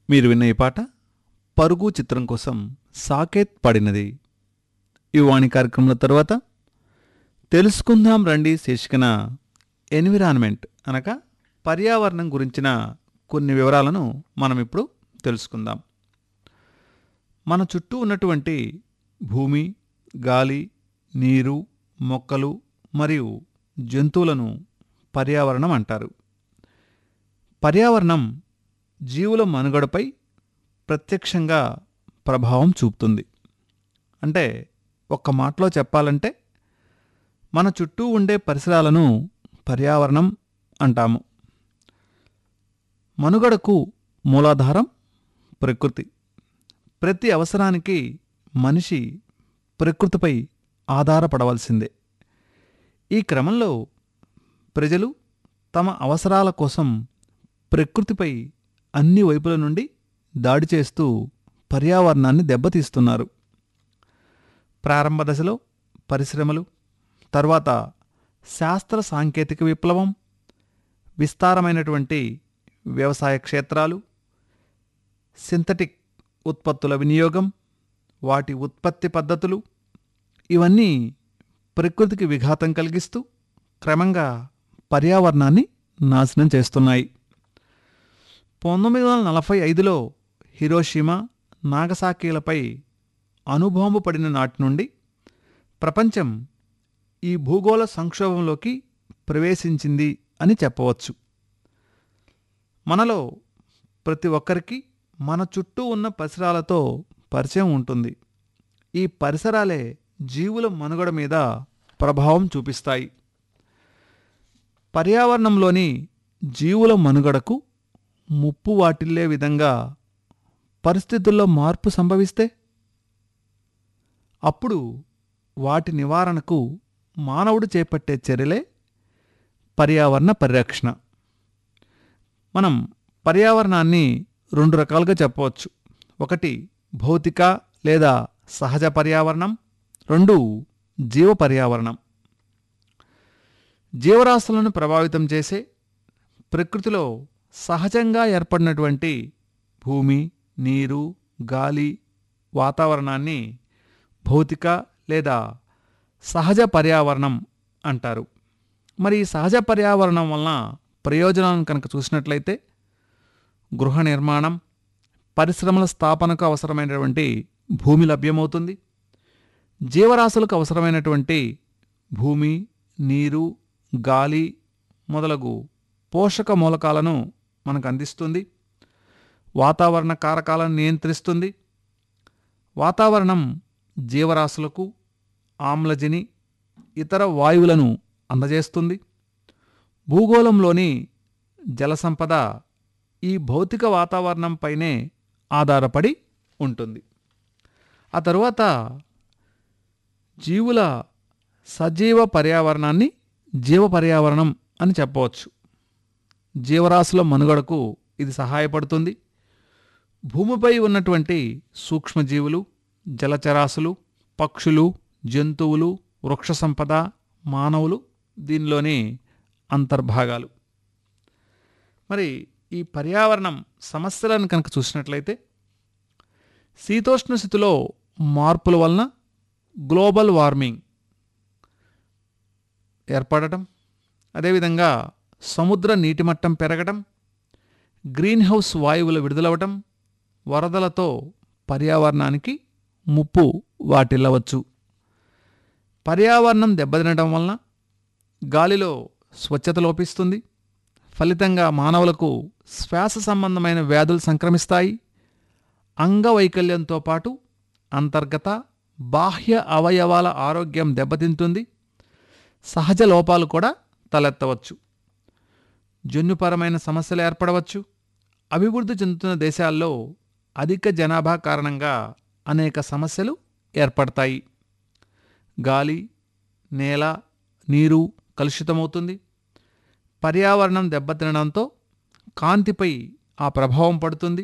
మీరు విన్న ఈ పాట పరుగు చిత్రం కోసం సాకేత్ పాడినది ఈ వాణి కార్యక్రమంలో తర్వాత తెలుసుకుందాం రండి శీర్షికన ఎన్విరాన్మెంట్ అనగా పర్యావరణం గురించిన కొన్ని వివరాలను మనం ఇప్పుడు తెలుసుకుందాం మన చుట్టూ ఉన్నటువంటి భూమి గాలి నీరు మొక్కలు మరియు జంతువులను పర్యావరణం అంటారు పర్యావరణం జీవుల మనుగడపై ప్రత్యక్షంగా ప్రభావం చూపుతుంది అంటే ఒక్క మాటలో చెప్పాలంటే మన చుట్టూ ఉండే పరిసరాలను పర్యావరణం అంటాము మనుగడకు మూలాధారం ప్రకృతి ప్రతి అవసరానికి మనిషి ప్రకృతిపై ఆధారపడవలసిందే ఈ క్రమంలో ప్రజలు తమ అవసరాల కోసం ప్రకృతిపై అన్ని వైపుల నుండి దాడి చేస్తూ పర్యావరణాన్ని దెబ్బతీస్తున్నారు ప్రారంభ దశలో పరిశ్రమలు తర్వాత శాస్త్ర సాంకేతిక విప్లవం విస్తారమైనటువంటి వ్యవసాయ క్షేత్రాలు సింథటిక్ ఉత్పత్తుల వినియోగం వాటి ఉత్పత్తి పద్ధతులు ఇవన్నీ ప్రకృతికి విఘాతం కలిగిస్తూ క్రమంగా పర్యావరణాన్ని నాశనం చేస్తున్నాయి పంతొమ్మిది వందల నలభై ఐదులో హిరోషిమా నాగసాకీలపై అణుబాంబు పడిన నాటి నుండి ప్రపంచం ఈ భూగోళ సంక్షోభంలోకి ప్రవేశించింది అని చెప్పవచ్చు మనలో ప్రతి ఒక్కరికి మన చుట్టూ ఉన్న పరిసరాలతో పరిచయం ఉంటుంది ఈ పరిసరాలే జీవుల మనుగడ మీద ప్రభావం చూపిస్తాయి పర్యావరణంలోని జీవుల మనుగడకు ముప్పు వాటిల్లే విధంగా పరిస్థితుల్లో మార్పు సంభవిస్తే అప్పుడు వాటి నివారణకు మానవుడు చేపట్టే చర్యలే పర్యావరణ పరిరక్షణ మనం పర్యావరణాన్ని రెండు రకాలుగా చెప్పవచ్చు ఒకటి భౌతిక లేదా సహజ పర్యావరణం రెండు జీవ పర్యావరణం జీవరాశులను ప్రభావితం చేసే ప్రకృతిలో సహజంగా ఏర్పడినటువంటి భూమి నీరు గాలి వాతావరణాన్ని భౌతిక లేదా సహజ పర్యావరణం అంటారు మరి ఈ సహజ పర్యావరణం వలన ప్రయోజనాలను కనుక చూసినట్లయితే గృహ నిర్మాణం పరిశ్రమల స్థాపనకు అవసరమైనటువంటి భూమి లభ్యమవుతుంది జీవరాశులకు అవసరమైనటువంటి భూమి నీరు గాలి మొదలగు పోషక మూలకాలను మనకు అందిస్తుంది వాతావరణ కారకాలను నియంత్రిస్తుంది వాతావరణం జీవరాశులకు ఆమ్లజని ఇతర వాయువులను అందజేస్తుంది భూగోళంలోని జలసంపద ఈ భౌతిక వాతావరణంపైనే ఆధారపడి ఉంటుంది ఆ తరువాత జీవుల సజీవ పర్యావరణాన్ని జీవ పర్యావరణం అని చెప్పవచ్చు జీవరాశుల మనుగడకు ఇది సహాయపడుతుంది భూమిపై ఉన్నటువంటి సూక్ష్మజీవులు జలచరాశులు పక్షులు జంతువులు వృక్ష సంపద మానవులు దీనిలోని అంతర్భాగాలు మరి ఈ పర్యావరణం సమస్యలను కనుక చూసినట్లయితే శీతోష్ణ స్థితిలో మార్పుల వలన గ్లోబల్ వార్మింగ్ ఏర్పడటం అదేవిధంగా సముద్ర నీటి మట్టం పెరగటం గ్రీన్ హౌస్ వాయువులు విడుదలవటం వరదలతో పర్యావరణానికి ముప్పు వాటిల్లవచ్చు పర్యావరణం దెబ్బతినడం వలన గాలిలో స్వచ్ఛత లోపిస్తుంది ఫలితంగా మానవులకు శ్వాస సంబంధమైన వ్యాధులు సంక్రమిస్తాయి అంగవైకల్యంతో పాటు అంతర్గత బాహ్య అవయవాల ఆరోగ్యం దెబ్బతింటుంది సహజ లోపాలు కూడా తలెత్తవచ్చు జన్యుపరమైన సమస్యలు ఏర్పడవచ్చు అభివృద్ధి చెందుతున్న దేశాల్లో అధిక జనాభా కారణంగా అనేక సమస్యలు ఏర్పడతాయి గాలి నేల నీరు కలుషితమవుతుంది పర్యావరణం దెబ్బతినడంతో కాంతిపై ఆ ప్రభావం పడుతుంది